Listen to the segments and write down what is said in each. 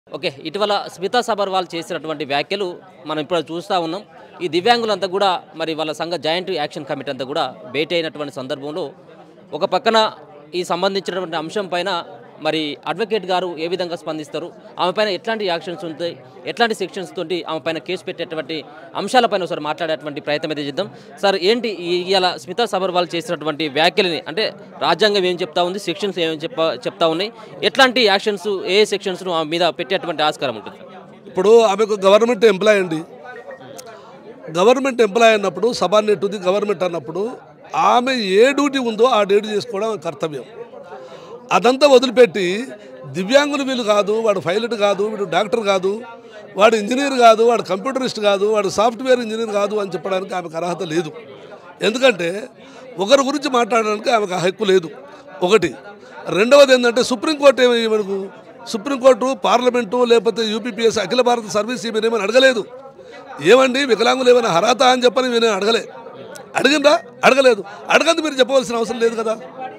Okay ఇటీవల స్మితా సబర్వాల్ చేసినటువంటి వ్యాఖ్యలు మనం ఇప్పుడు చూస్తూ ఉన్నాం ఈ దివ్యాంగులంతా కూడా మరి వాళ్ళ సంఘ జాయింట్ యాక్షన్ కమిటీ అంతా కూడా భేటీ అయినటువంటి సందర్భంలో ఒక పక్కన ఈ సంబంధించినటువంటి అంశం పైన మరి అడ్వకేట్ గారు ఏ విధంగా స్పందిస్తారు ఆమె పైన ఎట్లాంటి యాక్షన్స్ ఉంటాయి ఎట్లాంటి సెక్షన్స్ తోటి ఆమె పైన కేసు పెట్టేటువంటి అంశాలపైన ఒకసారి మాట్లాడేటువంటి ప్రయత్నం అయితే చేద్దాం సార్ ఏంటి ఈ- ఇవాళ స్మితా సబర్వాల్ చేసినటువంటి వ్యాఖ్యలని అంటే రాజ్యాంగం ఏం చెప్తా ఉంది సెక్షన్స్ ఏమేమి చెప్ప చెప్తా ఉన్నాయి ఎట్లాంటి యాక్షన్స్ ఏ సెక్షన్స్ను ఆమె మీద పెట్టేటువంటి ఆస్కారం ఉంటుంది ఇప్పుడు ఆమెకు గవర్నమెంట్ ఎంప్లాయ్ అండి గవర్నమెంట్ ఎంప్లాయ్ అన్నప్పుడు సబార్డినేట్ ఉంది గవర్నమెంట్ అన్నప్పుడు ఆమె ఏ డ్యూటీ ఉందో ఆ డ్యూటీ చేసుకోవడం ఆమె కర్తవ్యం అదంతా వదిలిపెట్టి దివ్యాంగులు వీళ్ళు కాదు వాడు పైలట్ కాదు వీడు డాక్టర్ కాదు వాడు ఇంజనీర్ కాదు వాడు కంప్యూటరిస్ట్ కాదు వాడు సాఫ్ట్వేర్ ఇంజనీర్ కాదు అని చెప్పడానికి ఆమెకు అర్హత లేదు ఎందుకంటే ఒకరి గురించి మాట్లాడడానికి ఆమెకు ఆ హక్కు లేదు ఒకటి రెండవది ఏంటంటే సుప్రీంకోర్టు ఏమి మనకు సుప్రీంకోర్టు పార్లమెంటు లేకపోతే యూపీపీఎస్ అఖిల భారత సర్వీస్ ఈమెను ఏమని అడగలేదు ఏమండి వికలాంగులు ఏమైనా అర్హత అని చెప్పని నేను అడగలే అడిగిందా అడగలేదు అడగదు మీరు చెప్పవలసిన అవసరం లేదు కదా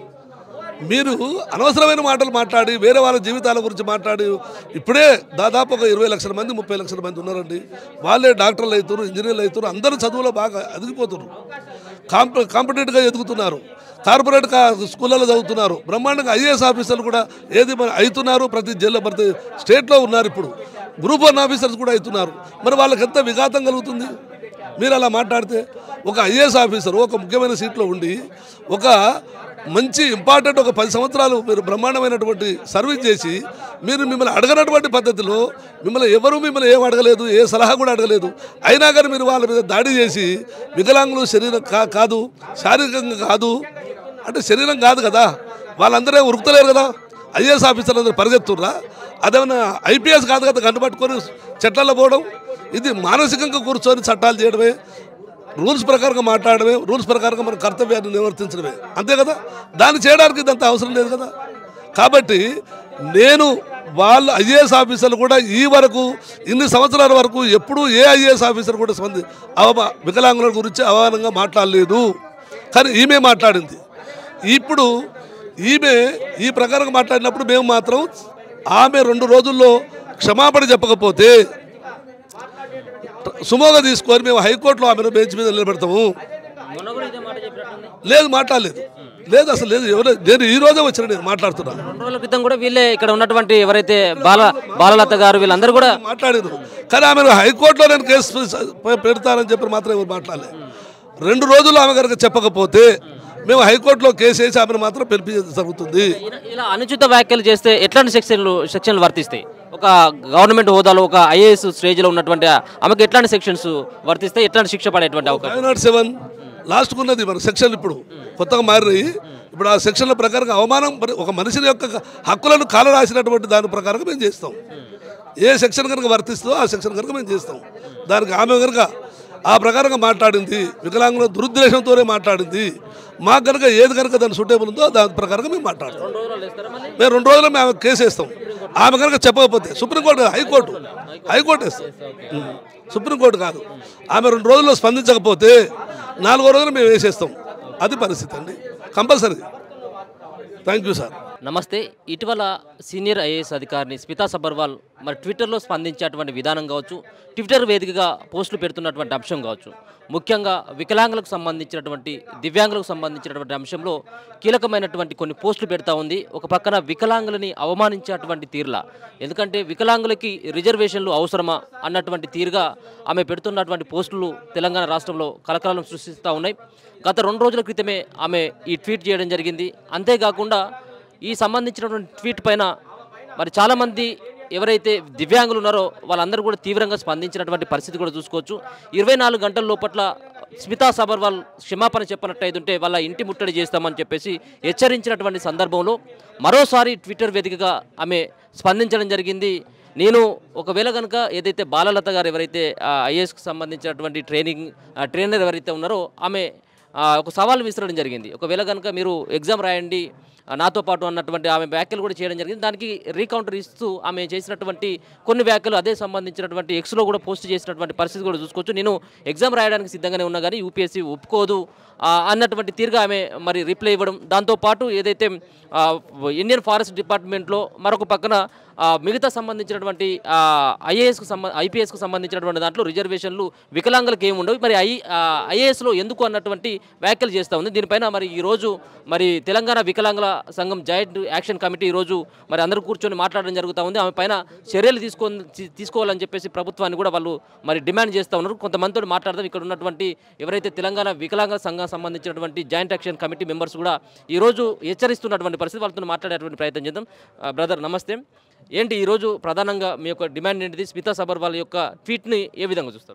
మీరు అనవసరమైన మాటలు మాట్లాడి వేరే వాళ్ళ జీవితాల గురించి మాట్లాడి ఇప్పుడే దాదాపు ఒక ఇరవై లక్షల మంది ముప్పై లక్షల మంది ఉన్నారండి వాళ్ళే డాక్టర్లు అవుతారు ఇంజనీర్లు అవుతారు అందరూ చదువులో బాగా ఎదిగిపోతున్నారు కాంప కాంపిటేటివ్గా ఎదుగుతున్నారు కార్పొరేట్ కా స్కూళ్ళలో చదువుతున్నారు బ్రహ్మాండంగా ఐఏఎస్ ఆఫీసర్లు కూడా ఏది మరి అవుతున్నారు ప్రతి జిల్లా ప్రతి స్టేట్లో ఉన్నారు ఇప్పుడు గ్రూప్ వన్ ఆఫీసర్స్ కూడా అవుతున్నారు మరి వాళ్ళకి ఎంత విఘాతం కలుగుతుంది మీరు అలా మాట్లాడితే ఒక ఐఏఎస్ ఆఫీసర్ ఒక ముఖ్యమైన సీట్లో ఉండి ఒక మంచి ఇంపార్టెంట్ ఒక పది సంవత్సరాలు మీరు బ్రహ్మాండమైనటువంటి సర్వీస్ చేసి మీరు మిమ్మల్ని అడగనటువంటి పద్ధతిలో మిమ్మల్ని ఎవరు మిమ్మల్ని ఏం అడగలేదు ఏ సలహా కూడా అడగలేదు అయినా కానీ మీరు వాళ్ళ మీద దాడి చేసి వికలాంగులు శరీరం కా కాదు శారీరకంగా కాదు అంటే శరీరం కాదు కదా వాళ్ళందరూ ఉరుకుతలేరు కదా ఐఏఎస్ ఆఫీసర్లు అందరూ పరిగెత్తుర్రా అదేమన్నా ఐపీఎస్ కాదు కదా గంట పట్టుకొని చెట్లలో పోవడం ఇది మానసికంగా కూర్చొని చట్టాలు చేయడమే రూల్స్ ప్రకారంగా మాట్లాడమే రూల్స్ ప్రకారంగా మన కర్తవ్యాన్ని నిర్వర్తించడమే అంతే కదా దాన్ని చేయడానికి ఇదంత అవసరం లేదు కదా కాబట్టి నేను వాళ్ళు ఐఏఎస్ ఆఫీసర్లు కూడా ఈ వరకు ఇన్ని సంవత్సరాల వరకు ఎప్పుడూ ఏ ఐఏఎస్ ఆఫీసర్ కూడా స్పంది అవమా వికలాంగుల గురించి అవమానంగా మాట్లాడలేదు కానీ ఈమె మాట్లాడింది ఇప్పుడు ఈమె ఈ ప్రకారంగా మాట్లాడినప్పుడు మేము మాత్రం ఆమె రెండు రోజుల్లో క్షమాపణ చెప్పకపోతే సుమోగా తీసుకొని మేము హైకోర్టులో ఆమెను బెంచ్ మీద నిలబెడతాము మొన్న కూడా ఇదే మాట చెప్పినట్టుంది లేదు మాట్లాడలేదు లేదు అసలు లేదు ఎవరు నేను ఈ రోజే వచ్చిన నేను మాట్లాడుతున్నా రెండు రోజుల క్రితం కూడా వీళ్ళే ఇక్కడ ఉన్నటువంటి ఎవరైతే బాల బాలలత గారు వీళ్ళందరూ కూడా మాట్లాడారు కానీ ఆమె హైకోర్టులో నేను కేసు పె- పెడతానని చెప్పి మాత్రం ఎవరు మాట్లాడలేదు రెండు రోజులు ఆమె కనుక చెప్పకపోతే మేము హైకోర్టులో కేసు వేసి ఆమెను మాత్రం పిలిపించడం జరుగుతుంది ఇలా- ఇలా అనుచిత వ్యాఖ్యలు చేస్తే ఎట్లాంటి సెక్షన్లు సెక్షన్లు వర్తిస్తాయి ఒక గవర్నమెంట్ హోదాలో ఒక ఐఏఎస్ స్టేజ్లో ఉన్నటువంటి ఆమెకు ఎట్లాంటి సెక్షన్స్ వర్తిస్తాయి ఎట్లాంటి శిక్ష పడేటువంటి అవకాశం ఫైవ్ నాట్ సెవెన్ లాస్ట్కు ఉన్నది మన సెక్షన్ ఇప్పుడు కొత్తగా మారినాయి ఇప్పుడు ఆ సెక్షన్ల ప్రకారంగా అవమానం మరి ఒక మనిషిని యొక్క హక్కులను కాల రాసినటువంటి దాని ప్రకారంగా మేము చేస్తాం ఏ సెక్షన్ కనుక వర్తిస్తుందో ఆ సెక్షన్ కనుక మేము చేస్తాం దానికి ఆమె కనుక ఆ ప్రకారంగా మాట్లాడింది వికలాంగుల దురుద్దేశంతోనే మాట్లాడింది మాకు కనుక ఏది కనుక దాని సూటేబుల్ ఉందో దాని ప్రకారంగా మేము మాట్లాడతాం మేము రెండు రోజులు మేము ఆమె కేసు వేస్తాం ఆమె కనుక చెప్పకపోతే సుప్రీంకోర్టు కాదు, హైకోర్టు హైకోర్టు వేస్తాం ఉం. సుప్రీంకోర్టు కాదు ఆమె రెండు రోజుల్లో స్పందించకపోతే నాలుగో రోజులు మేము వేసేస్తాం అది పరిస్థితి అండి కంపల్సరీ థ్యాంక్ యూ సార్ నమస్తే ఇటీవల సీనియర్ ఐఏఎస్ అధికారిని స్మితా సబర్వాల్ మరి ట్విట్టర్లో స్పందించేటువంటి విధానం కావచ్చు ట్విట్టర్ వేదికగా పోస్టులు పెడుతున్నటువంటి అంశం కావచ్చు ముఖ్యంగా వికలాంగులకు సంబంధించినటువంటి దివ్యాంగులకు సంబంధించినటువంటి అంశంలో కీలకమైనటువంటి కొన్ని పోస్టులు పెడతా ఉంది ఒక పక్కన వికలాంగులని అవమానించేటువంటి తీరులా ఎందుకంటే వికలాంగులకి రిజర్వేషన్లు అవసరమా అన్నటువంటి తీరుగా ఆమె పెడుతున్నటువంటి పోస్టులు తెలంగాణ రాష్ట్రంలో కలకలం సృష్టిస్తూ ఉన్నాయి గత రెండు రోజుల క్రితమే ఆమె ఈ ట్వీట్ చేయడం జరిగింది అంతేకాకుండా ఈ సంబంధించినటువంటి ట్వీట్ పైన మరి చాలామంది ఎవరైతే దివ్యాంగులు ఉన్నారో వాళ్ళందరూ కూడా తీవ్రంగా స్పందించినటువంటి పరిస్థితి కూడా చూసుకోవచ్చు ఇరవై నాలుగు గంటల లోపట్ల స్మితా సబర్వాల్ క్షమాపణ చెప్పనట్టయితుంటే వాళ్ళ ఇంటి ముట్టడి చేస్తామని చెప్పేసి హెచ్చరించినటువంటి సందర్భంలో మరోసారి ట్విట్టర్ వేదికగా ఆమె స్పందించడం జరిగింది నేను ఒకవేళ కనుక ఏదైతే బాలలత గారు ఎవరైతే ఐఏఎస్కి సంబంధించినటువంటి ట్రైనింగ్ ఆ, ట్రైనర్ ఎవరైతే ఉన్నారో ఆమె ఆ, ఒక సవాల్ విసరడం జరిగింది ఒకవేళ కనుక మీరు ఎగ్జామ్ రాయండి ఆ, నాతో పాటు అన్నటువంటి ఆమె వ్యాఖ్యలు కూడా చేయడం జరిగింది దానికి రీకౌంటర్ ఇస్తూ ఆమె చేసినటువంటి కొన్ని వ్యాఖ్యలు అదే సంబంధించినటువంటి ఎక్స్లో కూడా పోస్ట్ చేసినటువంటి పరిస్థితి కూడా చూసుకోవచ్చు నేను ఎగ్జామ్ రాయడానికి సిద్ధంగానే ఉన్నా కానీ యూపీఎస్సీ ఒప్పుకోదు ఆ, అన్నటువంటి తీరుగా ఆమె మరి రిప్లై ఇవ్వడం దాంతోపాటు ఏదైతే ఆ, ఇండియన్ ఫారెస్ట్ డిపార్ట్మెంట్లో మరొక పక్కన ఆ, మిగతా సంబంధించినటువంటి ఐఏఎస్కు సంబ ఐపీఎస్కు సంబంధించినటువంటి దాంట్లో రిజర్వేషన్లు వికలాంగులకు ఏమి ఉండవు మరి ఐ ఐఏఎస్లో ఎందుకు అన్నటువంటి వ్యాఖ్యలు చేస్తూ ఉంది దీనిపైన మరి ఈరోజు మరి తెలంగాణ వికలాంగుల సంఘం జాయింట్ యాక్షన్ కమిటీ ఈరోజు మరి అందరూ కూర్చొని మాట్లాడడం జరుగుతూ ఉంది ఆమె పైన చర్యలు తీసుకో తీసుకోవాలని చెప్పేసి ప్రభుత్వాన్ని కూడా వాళ్ళు మరి డిమాండ్ చేస్తూ ఉన్నారు కొంతమందితో మాట్లాడదాం ఇక్కడ ఉన్నటువంటి ఎవరైతే తెలంగాణ వికలాంగ సంఘం సంబంధించినటువంటి జాయింట్ యాక్షన్ కమిటీ మెంబర్స్ కూడా ఈరోజు హెచ్చరిస్తున్నటువంటి పరిస్థితి వాళ్ళతో మాట్లాడేటువంటి ప్రయత్నం చేద్దాం బ్రదర్ నమస్తే ఏంటి ఈరోజు ప్రధానంగా మీ యొక్క డిమాండ్ ఏంటిది స్మితా సబర్వాల్ యొక్క ట్వీట్ని ఏ విధంగా చూస్తారు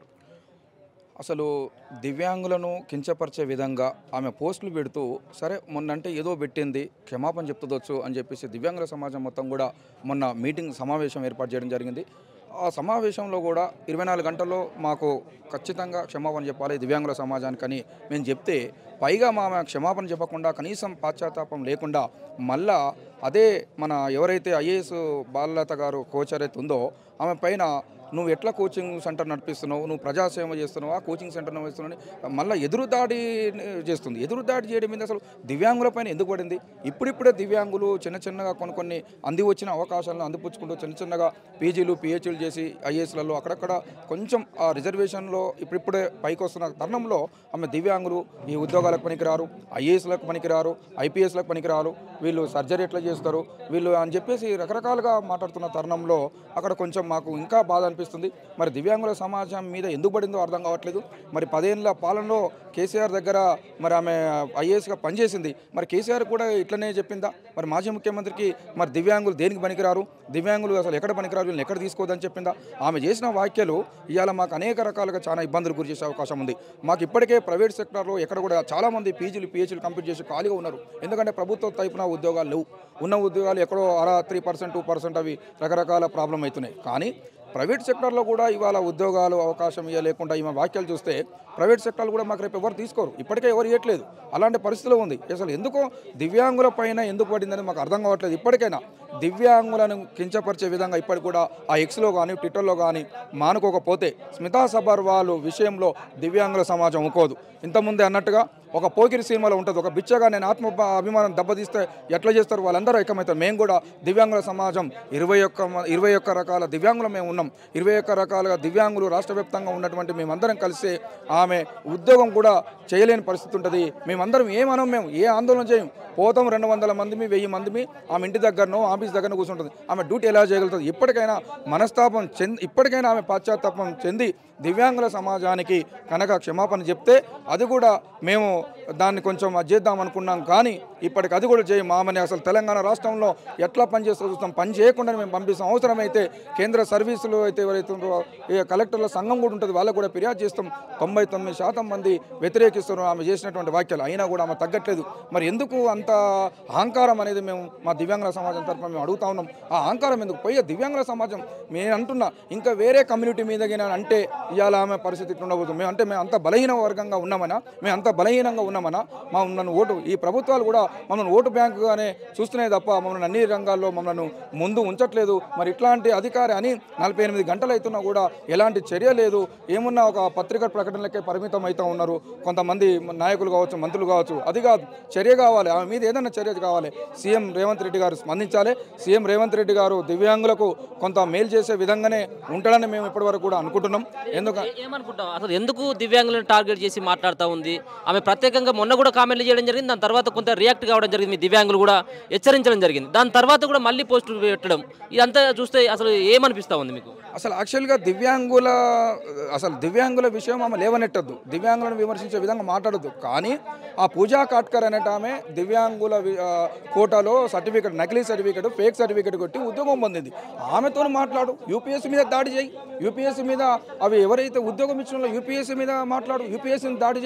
అసలు దివ్యాంగులను కించపరిచే విధంగా ఆమె పోస్టులు పెడుతూ సరే మొన్నంటే ఏదో పెట్టింది క్షమాపణ చెప్తుందొచ్చు అని చెప్పేసి దివ్యాంగుల సమాజం మొత్తం కూడా మొన్న మీటింగ్ సమావేశం ఏర్పాటు చేయడం జరిగింది ఆ సమావేశంలో కూడా ఇరవై నాలుగు గంటల్లో మాకు ఖచ్చితంగా క్షమాపణ చెప్పాలి దివ్యాంగుల సమాజానికని మేము చెప్తే పైగా మా ఆమె క్షమాపణ చెప్పకుండా కనీసం పాశ్చాత్తాపం లేకుండా మళ్ళా అదే మన ఎవరైతే ఐఏఎస్ బాలలత గారు కోచ్ అయితే ఉందో ఆమె పైన నువ్వు ఎట్లా కోచింగ్ సెంటర్ నడిపిస్తున్నావు నువ్వు ప్రజాసేవ చేస్తున్నావు ఆ కోచింగ్ సెంటర్ నడిపిస్తున్నావు మళ్ళీ ఎదురుదాడి చేస్తుంది ఎదురుదాడి చేయడం మీద అసలు దివ్యాంగుల పైన ఎందుకు పడింది ఇప్పుడిప్పుడే దివ్యాంగులు చిన్న చిన్నగా కొన్ని కొన్ని అంది వచ్చిన అవకాశాలను అందిపుచ్చుకుంటూ చిన్న చిన్నగా పీజీలు పిహెచ్లు చేసి ఐఏఎస్లలో అక్కడక్కడ కొంచెం ఆ రిజర్వేషన్లో ఇప్పుడిప్పుడే పైకి వస్తున్న తరుణంలో ఆమె దివ్యాంగులు ఈ ఉద్యోగాలకు పనికిరారు ఐఏఎస్లకు పనికిరారు ఐపీఎస్లకు పనికిరారు వీళ్ళు సర్జరీ ఎట్లా చేస్తారు వీళ్ళు అని చెప్పేసి రకరకాలుగా మాట్లాడుతున్న తరుణంలో అక్కడ కొంచెం మాకు ఇంకా బాధ అనిపిస్తుంది మరి దివ్యాంగుల సమాజం మీద ఎందుకు పడిందో అర్థం కావట్లేదు మరి పదేళ్ళ పాలనలో కేసీఆర్ దగ్గర మరి ఆమె ఐఏఎస్గా పనిచేసింది మరి కేసీఆర్ కూడా ఇట్లనే చెప్పిందా మరి మాజీ ముఖ్యమంత్రికి మరి దివ్యాంగులు దేనికి పనికిరారు దివ్యాంగులు అసలు ఎక్కడ పనికిరారు వీళ్ళని ఎక్కడ తీసుకోవద్దని చెప్పిందా ఆమె చేసిన వ్యాఖ్యలు ఇవాళ మాకు అనేక రకాలుగా చాలా ఇబ్బందులు గురి చేసే అవకాశం ఉంది మాకు ఇప్పటికే ప్రైవేట్ సెక్టార్లో ఎక్కడ కూడా చాలామంది పీజీలు పిహెచ్లు కంప్లీట్ చేసి ఖాళీగా ఉన్నారు ఎందుకంటే ప్రభుత్వ తరపున ఉద్యోగాలు లేవు ఉన్న ఉద్యోగాలు ఎక్కడో అర త్రీ పర్సెంట్ టూ పర్సెంట్ అవి రకరకాల ప్రాబ్లం అవుతున్నాయి కానీ ప్రైవేట్ సెక్టార్లో కూడా ఇవాళ ఉద్యోగాలు అవకాశం ఇవ్వలేకుండా ఈమె వ్యాఖ్యలు చూస్తే ప్రైవేట్ సెక్టార్లు కూడా మాకు రేపు ఎవరు తీసుకోరు ఇప్పటికే ఎవరు ఇవ్వట్లేదు అలాంటి పరిస్థితిలో ఉంది అసలు ఎందుకో దివ్యాంగుల పైన ఎందుకు పడిందని మాకు అర్థం కావట్లేదు ఇప్పటికైనా దివ్యాంగులను కించపరిచే విధంగా ఇప్పటికి కూడా ఆ ఎక్స్లో కానీ ట్విట్టర్లో కానీ మానుకోకపోతే స్మితా సబర్వాల్ విషయంలో దివ్యాంగుల సమాజం ఒక్కోదు ఇంతకుముందే అన్నట్టుగా ఒక పోకిరి సినిమాలో ఉంటుంది ఒక బిచ్చగా నేను ఆత్మ అభిమానం దెబ్బతీస్తే ఎట్లా చేస్తారు వాళ్ళందరూ ఐకమవుతారు మేము కూడా దివ్యాంగుల సమాజం ఇరవై ఒక్క మ- ఇరవై ఒక్క రకాల దివ్యాంగులు మేము ఉన్నాం ఇరవై ఒక్క రకాలుగా దివ్యాంగులు రాష్ట్ర వ్యాప్తంగా ఉన్నటువంటి మేమందరం కలిసి ఆమె ఉద్యోగం కూడా చేయలేని పరిస్థితి ఉంటుంది మేమందరం ఏమనం మేము ఏ ఆందోళన చేయం పోతాం రెండు వందల మందిమి వెయ్యి మందిమి ఆమె ఇంటి దగ్గరనో ఆఫీస్ దగ్గర కూర్చుంటుంది ఆమె డ్యూటీ ఎలా చేయగలుగుతుంది ఇప్పటికైనా మనస్తాపం చెంది ఇప్పటికైనా ఆమె పాశ్చాత్తాపం చెంది దివ్యాంగుల సమాజానికి కనుక క్షమాపణ చెప్తే అది కూడా మేము దాన్ని కొంచెం అది చేద్దాం అనుకున్నాం కానీ ఇప్పటికి అది కూడా చేయం ఆమెని అసలు తెలంగాణ రాష్ట్రంలో ఎట్లా పనిచేస్తూ చూస్తాం పని చేయకుండా మేము పంపిస్తాం అవసరమైతే కేంద్ర సర్వీసులు అయితే ఎవరైతే ఉన్నారో ఈ కలెక్టర్ల సంఘం కూడా ఉంటుంది వాళ్ళకు కూడా ఫిర్యాదు చేస్తాం తొంభై తొమ్మిది శాతం మంది వ్యతిరేకిస్తున్నారు ఆమె చేసినటువంటి వ్యాఖ్యలు అయినా కూడా ఆమె తగ్గట్లేదు మరి ఎందుకు అంత అహంకారం అనేది మేము మా దివ్యాంగుల సమాజం తరఫున మేము అడుగుతా ఉన్నాం ఆ అహంకారం ఎందుకు పోయే దివ్యాంగుల సమాజం నేను అంటున్నా ఇంకా వేరే కమ్యూనిటీ మీద గిన అంటే ఇవాళ ఆమె పరిస్థితి ఇట్లా ఉండబోతుంది మేము అంటే మేము అంత బలహీన వర్గంగా ఉన్నామనా మేము అంత బలహీనంగా ఉన్నామనా మా మమ్మల్ని ఓటు ఈ ప్రభుత్వాలు కూడా మమ్మల్ని ఓటు బ్యాంకుగానే చూస్తున్నాయి తప్ప మమ్మల్ని అన్ని రంగాల్లో మమ్మల్ని ముందు ఉంచట్లేదు మరి ఇట్లాంటి అధికారి అని నలభై ఎనిమిది గంటలు అవుతున్నా కూడా ఎలాంటి చర్య లేదు ఏమున్నా ఒక పత్రికా ప్రకటనలకే పరిమితం అవుతూ ఉన్నారు కొంతమంది నాయకులు కావచ్చు మంత్రులు కావచ్చు అది కాదు చర్య కావాలి ఆమె మీద ఏదైనా చర్య కావాలి సీఎం రేవంత్ రెడ్డి గారు స్పందించాలి సీఎం రేవంత్ రెడ్డి గారు దివ్యాంగులకు కొంత మేలు చేసే విధంగానే ఉంటాడని మేము ఇప్పటివరకు కూడా అనుకుంటున్నాం ఎందుక ఏ- ఏమనుకుంటాం అసలు ఎందుకు దివ్యాంగులను టార్గెట్ చేసి మాట్లాడుతూ ఉంది ఆమె ప్రత్యేకంగా మొన్న కూడా కామెంట్లు చేయడం జరిగింది దాని తర్వాత కొంత రియాక్ట్ కావడం జరిగింది మీ దివ్యాంగులు కూడా హెచ్చరించడం జరిగింది దాని తర్వాత కూడా మళ్ళీ పోస్టులు పెట్టడం ఇదంతా చూస్తే అసలు ఏమనిపిస్తూ ఉంది మీకు అసలు యాక్చువల్గా దివ్యాంగుల అసలు దివ్యాంగుల విషయం ఆమె లేవనెట్టద్దు దివ్యాంగులను విమర్శించే విధంగా మాట్లాడద్దు కానీ ఆ పూజా కాట్కర్ అనేట ఆమె దివ్యాంగుల వి- ఆ, కోటాలో సర్టిఫికేట్ నకిలీ సర్టిఫికేట్ ఫేక్ సర్టిఫికేట్ కొట్టి ఉద్యోగం పొందింది ఆమెతో మాట్లాడు యూపీఎస్సీ మీద దాడి చేయి యూపీఎస్సీ మీద అవి ఎవరైతే ఉద్యోగం ఇచ్చిన యూపీఎస్సీ మీద మాట్లాడు యూపీఎస్సీని దాడి చేయి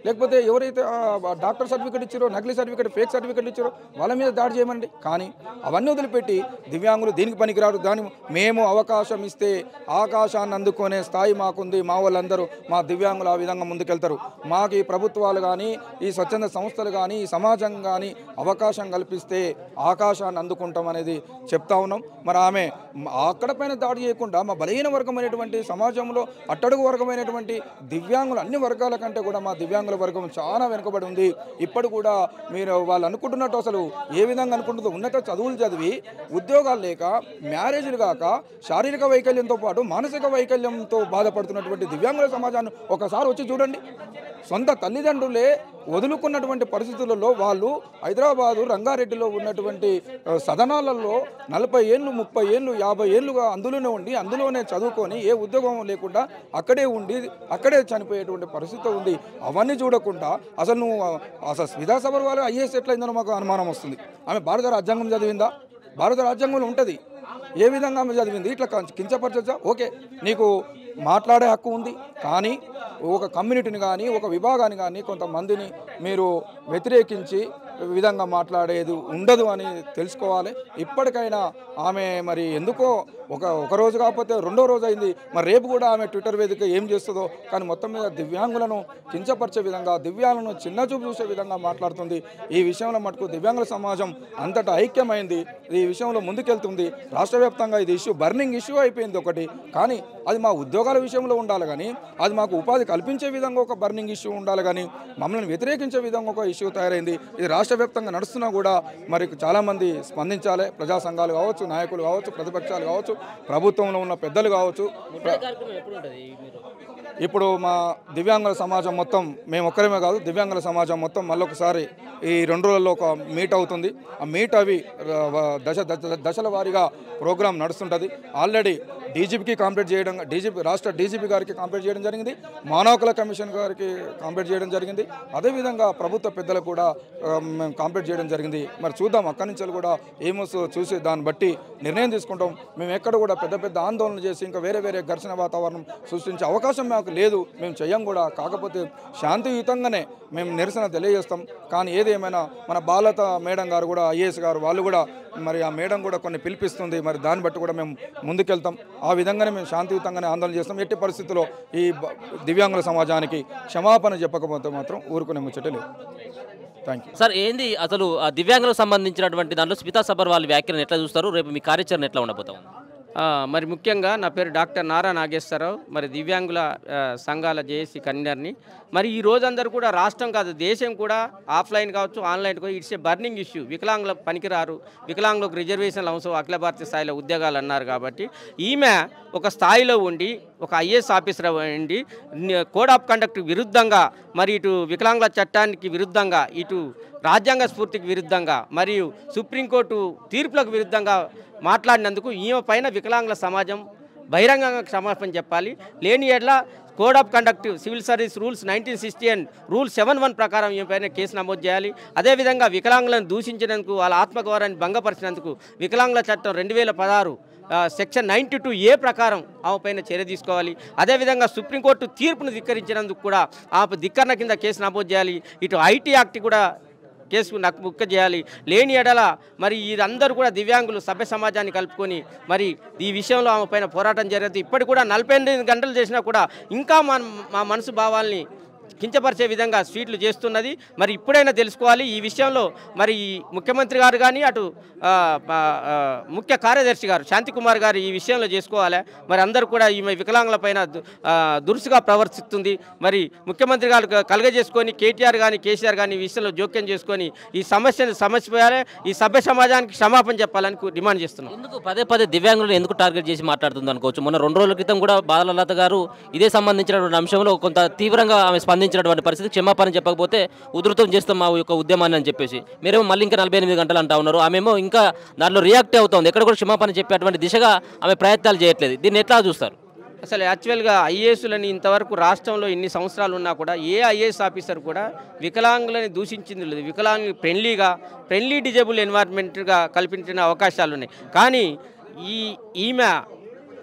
లేకపోతే ఎవరైతే ఆ డాక్టర్ సర్టిఫికేట్ ఇచ్చారో నకిలీ సర్టిఫికేట్ ఫేక్ సర్టిఫికేట్ ఇచ్చారో వాళ్ళ మీద దాడి చేయమండి కానీ అవన్నీ వదిలిపెట్టి దివ్యాంగులు దీనికి పనికిరారు దాని మేము అవకాశం ఇస్తే ఆకాశాన్ని అందుకునే స్థాయి మాకుంది మా వాళ్ళందరూ మా దివ్యాంగులు ఆ విధంగా ముందుకెళ్తారు మాకు ఈ ప్రభుత్వాలు కానీ ఈ స్వచ్ఛంద సంస్థలు కానీ ఈ సమాజం కానీ అవకాశం కల్పిస్తే ఆకాశాన్ని అందుకుంటాం అనేది చెప్తా ఉన్నాం మరి ఆమె మ- అక్కడ పైన దాడి చేయకుండా మా బలహీన వర్గమైనటువంటి సమాజంలో అట్టడుగు వర్గమైనటువంటి దివ్యాంగులు అన్ని వర్గాల కంటే కూడా మా దివ్యాంగుల వర్గం చాలా వెనుకబడి ఉంది ఇప్పుడు కూడా మీరు వాళ్ళు అనుకుంటున్నట్టు అసలు ఏ విధంగా అనుకుంటుందో ఉన్నత చదువులు చదివి ఉద్యోగాలు లేక మ్యారేజ్లు కాక శారీరక వైకల్యంతో పాటు మానసిక వైకల్యంతో బాధపడుతున్నటువంటి దివ్యాంగుల సమాజాన్ని ఒకసారి వచ్చి చూడండి సొంత తల్లిదండ్రులే వదులుకున్నటువంటి పరిస్థితులలో వాళ్ళు హైదరాబాదు రంగారెడ్డిలో ఉన్నటువంటి ఆ, సదనాలలో నలభై ఏళ్ళు ముప్పై ఏళ్ళు యాభై ఏళ్ళుగా అందులోనే ఉండి అందులోనే చదువుకొని ఏ ఉద్యోగం లేకుండా అక్కడే ఉండి అక్కడే చనిపోయేటువంటి పరిస్థితి ఉంది అవన్నీ చూడకుండా అసలు నువ్వు ఆ, అసలు స్మితా సబర్వాల్ ఐఏఎస్ ఎట్లయిందో మాకు అనుమానం వస్తుంది ఆమె భారత రాజ్యాంగం చదివిందా భారత రాజ్యాంగంలో ఉంటుంది ఏ విధంగా ఆమె చదివింది ఇట్లా కించ- కించపరచచ్చా ఓకే నీకు మాట్లాడే హక్కు ఉంది కానీ ఒక కమ్యూనిటీని కానీ ఒక విభాగాన్ని కానీ కొంతమందిని మీరు వ్యతిరేకించి విధంగా మాట్లాడేది ఉండదు అని తెలుసుకోవాలి ఇప్పటికైనా ఆమె మరి ఎందుకో ఒక ఒక రోజు కాకపోతే రెండో రోజు అయింది మరి రేపు కూడా ఆమె ట్విట్టర్ వేదిక ఏం చేస్తుందో కానీ మొత్తం మీద దివ్యాంగులను కించపరిచే విధంగా దివ్యాంగులను చిన్న చూపు చూసే విధంగా మాట్లాడుతుంది ఈ విషయంలో మటుకు దివ్యాంగుల సమాజం అంతటా ఐక్యమైంది ఈ విషయంలో ముందుకెళ్తుంది రాష్ట్ర వ్యాప్తంగా ఇది ఇష్యూ బర్నింగ్ ఇష్యూ అయిపోయింది ఒకటి కానీ అది మా ఉద్యోగాల విషయంలో ఉండాలి కానీ అది మాకు ఉపాధి కల్పించే విధంగా ఒక బర్నింగ్ ఇష్యూ ఉండాలి కానీ మమ్మల్ని వ్యతిరేకించే విధంగా ఒక ఇష్యూ తయారైంది ఇది రాష్ట్ర వ్యాప్తంగా నడుస్తున్నా కూడా మరి చాలామంది స్పందించాలి ప్రజా సంఘాలు కావచ్చు నాయకులు కావచ్చు ప్రతిపక్షాలు కావచ్చు ప్రభుత్వంలో ఉన్న పెద్దలు కావచ్చు ప్ర- కార్యక్రమం ఎప్పుడు ఉంటుంది మీరు ఇప్పుడు మా దివ్యాంగుల సమాజం మొత్తం మేము ఒక్కరేమే కాదు దివ్యాంగుల సమాజం మొత్తం మళ్ళొకసారి ఈ రెండు రోజుల్లో ఒక మీట్ అవుతుంది ఆ మీట్ అవి ర- వ- దశ దశ దశల వారీగా ప్రోగ్రాం నడుస్తుంటుంది ఆల్రెడీ డీజీపీకి కాంప్లీట్ చేయడం డీజీపీ రాష్ట్ర డీజీపీ గారికి కాంప్లీట్ చేయడం జరిగింది మానవ హక్కుల కమిషన్ గారికి కాంప్లీట్ చేయడం జరిగింది అదేవిధంగా ప్రభుత్వ పెద్దలకు కూడా ఆ, మేము కాంప్లీట్ చేయడం జరిగింది మరి చూద్దాం అక్కడి నుంచి కూడా ఏమోస్ చూసి దాన్ని బట్టి నిర్ణయం తీసుకుంటాం మేము ఎక్కడ కూడా పెద్ద పెద్ద ఆందోళన చేసి ఇంకా వేరే వేరే ఘర్షణ వాతావరణం సృష్టించే అవకాశం మాకు లేదు మేము చెయ్యం కూడా కాకపోతే శాంతియుతంగానే మేము నిరసన తెలియజేస్తాం కానీ ఏదేమైనా మన బాలత మేడం గారు కూడా ఐఏఎస్ గారు వాళ్ళు కూడా మరి ఆ మేడం కూడా కొన్ని పిలిపిస్తుంది మరి దాన్ని బట్టి కూడా మేము ముందుకెళ్తాం ఆ విధంగానే మేము శాంతియుతంగానే ఆందోళన చేస్తాం ఎట్టి పరిస్థితుల్లో ఈ బ- దివ్యాంగుల సమాజానికి క్షమాపణ చెప్పకపోతే మాత్రం ఊరుకునే ముచ్చట లేదు థ్యాంక్ యూ సార్ ఏంది అసలు ఆ దివ్యాంగులకు సంబంధించినటువంటి దాంట్లో స్మితా సబర్ వాళ్ళ వ్యాఖ్యలను ఎట్లా చూస్తారు రేపు మీ కార్యాచరణ ఎట్లా ఉండబోతా ఉంది ఆ, మరి ముఖ్యంగా నా పేరు డాక్టర్ నారా నాగేశ్వరరావు మరి దివ్యాంగుల ఆ, సంఘాల జేఏసీ కన్వీనర్ని మరి ఈ రోజందరూ కూడా రాష్ట్రం కాదు దేశం కూడా ఆఫ్లైన్ కావచ్చు ఆన్లైన్ కూడా ఇట్స్ ఏ బర్నింగ్ ఇష్యూ వికలాంగుల పనికిరారు వికలాంగులకు రిజర్వేషన్లు అవసరం అఖిల భారతీయ స్థాయిలో ఉద్యోగాలు అన్నారు కాబట్టి ఈమె ఒక స్థాయిలో ఉండి ఒక ఐఏఎస్ ఆఫీసర్ ఉండి ని- కోడ్ ఆఫ్ కండక్ట్ విరుద్ధంగా మరి ఇటు వికలాంగుల చట్టానికి విరుద్ధంగా ఇటు రాజ్యాంగ స్ఫూర్తికి విరుద్ధంగా మరియు సుప్రీంకోర్టు తీర్పులకు విరుద్ధంగా మాట్లాడినందుకు ఈమె పైన వికలాంగుల సమాజం బహిరంగంగా క్షమాపణ చెప్పాలి లేని ఎడ్ల code of conduct civil service rules nineteen sixty and rule seven one ప్రకారం ఈమె పైన కేసు నమోదు చేయాలి అదేవిధంగా వికలాంగులను దూషించినందుకు వాళ్ళ ఆత్మగౌరవాన్ని భంగపరిచినందుకు వికలాంగుల చట్టం రెండు వేల పదహారు సెక్షన్ నైంటీ టూ ఏ ప్రకారం ఆమె పైన చర్య తీసుకోవాలి అదేవిధంగా సుప్రీంకోర్టు తీర్పును ధిక్కరించినందుకు కూడా ఆమె ధిక్కరణ కింద కేసు నమోదు చేయాలి ఇటు ఐటీ యాక్ట్ కూడా కేసు నాకు బుక్ చేయాలి లేని ఎడల మరి ఇదందరూ కూడా దివ్యాంగులు సభ్య సమాజాన్ని కలుపుకొని మరి ఈ విషయంలో ఆమె పైన పోరాటం జరుగుతుంది ఇప్పటికి కూడా నలభై ఎనిమిది గంటలు చేసినా కూడా ఇంకా మా మా మనసు భావాల్ని కించపరిచే విధంగా స్వీట్లు చేస్తున్నది మరి ఇప్పుడైనా తెలుసుకోవాలి ఈ విషయంలో మరి ఈ ముఖ్యమంత్రి గారు కానీ అటు ఆ, ఆ, ఆ, ముఖ్య కార్యదర్శి గారు శాంతికుమార్ గారు ఈ విషయంలో చేసుకోవాలి మరి అందరూ కూడా ఈమె వికలాంగుల పైన దు- ఆ, దురుసుగా ప్రవర్తిస్తుంది మరి ముఖ్యమంత్రి గారు క- కలుగజేసుకొని కేటీఆర్ కానీ కేసీఆర్ కానీ ఈ విషయంలో జోక్యం చేసుకొని ఈ సమస్యను సమస్యపోయాలి ఈ సభ్య సమాజానికి క్షమాపణ చెప్పాలని కు- డిమాండ్ చేస్తున్నాం ఎందుకు పదే పదే దివ్యాంగులను ఎందుకు టార్గెట్ చేసి మాట్లాడుతుంది అనుకోవచ్చు మొన్న రెండు రోజుల క్రితం కూడా బాలలత గారు ఇదే సంబంధించినటువంటి అంశంలో కొంత తీవ్రంగా ఆమె స్పందించినటువంటి పరిస్థితి క్షమాపణ చెప్పకపోతే ఉధృతం చేస్తాం మా యొక్క ఉద్యమాన్ని అని చెప్పేసి మీరేమో మళ్ళీ ఇంకా నలభై ఎనిమిది గంటలు అంటా ఉన్నారు ఆమెమో ఇంకా దాంట్లో రియాక్ట్ అవుతుంది ఎక్కడ కూడా క్షమాపణ చెప్పేటువంటి దిశగా ఆమె ప్రయత్నాలు చేయట్లేదు దీన్ని ఎట్లా చూస్తారు అసలు యాక్చువల్గా ఐఏఎస్లని ఇంతవరకు రాష్ట్రంలో ఇన్ని సంవత్సరాలు ఉన్నా కూడా ఏ ఐఏఎస్ ఆఫీసర్ కూడా వికలాంగులని దూషించింది లేదు వికలాంగు ఫ్రెండ్లీగా ఫ్రెండ్లీ డిజేబుల్ ఎన్వైర్న్మెంట్గా కల్పించిన అవకాశాలు ఉన్నాయి కానీ ఈ ఈమె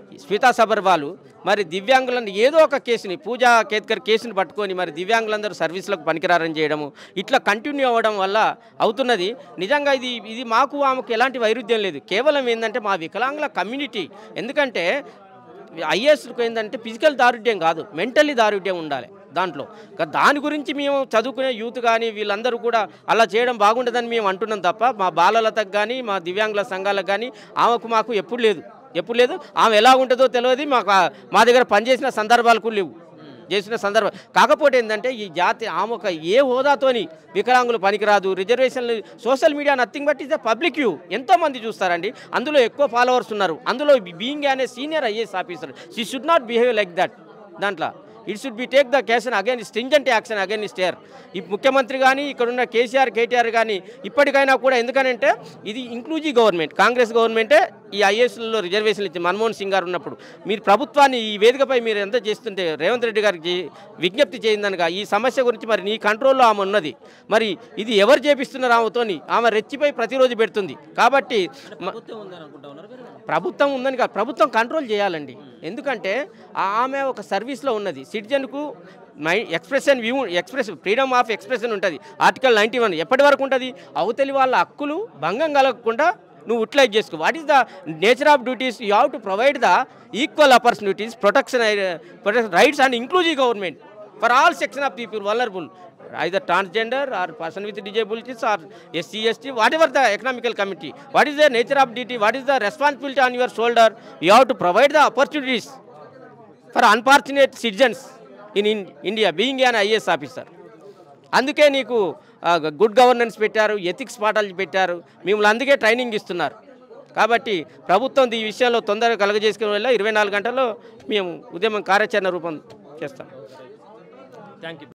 స్మితా సబర్వాల్ మరి దివ్యాంగులను ఏదో ఒక కేసుని పూజా కేత్కర్ కేసుని పట్టుకొని మరి దివ్యాంగులందరూ సర్వీస్లకు పనికిరారని చేయడము ఇట్లా కంటిన్యూ అవ్వడం వల్ల అవుతున్నది నిజంగా ఇది ఇది మాకు ఆమెకు ఎలాంటి వైరుధ్యం లేదు కేవలం ఏంటంటే మా వికలాంగుల కమ్యూనిటీ ఎందుకంటే ఐఏఎస్లకు ఏంటంటే ఫిజికల్ దారుఢ్యం కాదు మెంటల్లీ దారుఢ్యం ఉండాలి దాంట్లో కా- దాని గురించి మేము చదువుకునే యూత్ కానీ వీళ్ళందరూ కూడా అలా చేయడం బాగుండదని మేము అంటున్నాం తప్ప మా బాలలతకు కానీ మా దివ్యాంగుల సంఘాలకు కానీ ఆమెకు మాకు ఎప్పుడు లేదు ఎప్పుడు లేదు ఆమె ఎలా ఉంటుందో తెలియదు మాకు ఆ- మా దగ్గర పనిచేసిన సందర్భాలు కూడా లేవు చేసిన సందర్భం కాకపోతే ఏంటంటే ఈ జాతి ఆమె ఒక ఏ హోదాతోని వికలాంగులు పనికిరాదు రిజర్వేషన్లు social media nothing but is the public view ఎంతోమంది చూస్తారండి అందులో ఎక్కువ ఫాలోవర్స్ ఉన్నారు అందులో బీయింగ్ అనే senior IAS officer she should not behave like that దాంట్లో it should be take the caution again stringent action again stair ఈ ముఖ్యమంత్రి కానీ ఇక్కడున్న కేసీఆర్ కేటీఆర్ కానీ ఇప్పటికైనా కూడా ఎందుకనంటే ఇది ఇంక్లూజివ్ గవర్నమెంట్ కాంగ్రెస్ గవర్నమెంటే ఈ ఐఏఎస్లలో రిజర్వేషన్లు ఇచ్చింది మన్మోహన్ సింగ్ గారు ఉన్నప్పుడు మీరు ప్రభుత్వాన్ని ఈ వేదికపై మీరు ఎంత చేస్తుంటే రేవంత్ రెడ్డి గారికి విజ్ఞప్తి చేయిందనగా ఈ సమస్య గురించి మరి నీ కంట్రోల్లో ఆమె ఉన్నది మరి ఇది ఎవరు చేపిస్తున్నారు ఆమెతోని ఆమె రెచ్చిపోయి ప్రతిరోజు పెడుతుంది కాబట్టి మ- ప్రభుత్వం ఉందని అనుకుంటా ఉన్నారు మీరు? ప్రభుత్వం ఉందని కాదు ప్రభుత్వం కంట్రోల్ చేయాలండి ఎందుకంటే ఆ- ఆమె ఒక సర్వీస్లో ఉన్నది సిటిజన్కు my expression view express freedom of expression ఉంటుంది ఆర్టికల్ నైంటీ వన్ ఎప్పటి వరకు ఉంటుంది అవతలి వాళ్ళ హక్కులు భంగం కలగకుండా నువ్వు ఉట్లైజ్ చేసుకో what is the nature of duties you have to provide the equal opportunities protection protection rights and inclusive government for all section of people vulnerable either transgender or person with disabilities or SC, ST, whatever the economical committee. What is the nature of duty? What is the responsibility on your shoulder? You have to provide the opportunities for unfortunate citizens in, in India, being an IAS officer. అందుకే నీకు good governance పెట్టారు ethics పాఠాలు పెట్టారు మిమ్మల్ని అందుకే training ఇస్తున్నారు కాబట్టి ప్రభుత్వం ఈ విషయంలో తొందరగా కలగజేసుకునే వల్ల ఇరవై నాలుగు గంటల్లో మేము ఉద్యమం కార్యాచరణ రూపం చేస్తాం థ్యాంక్ యూ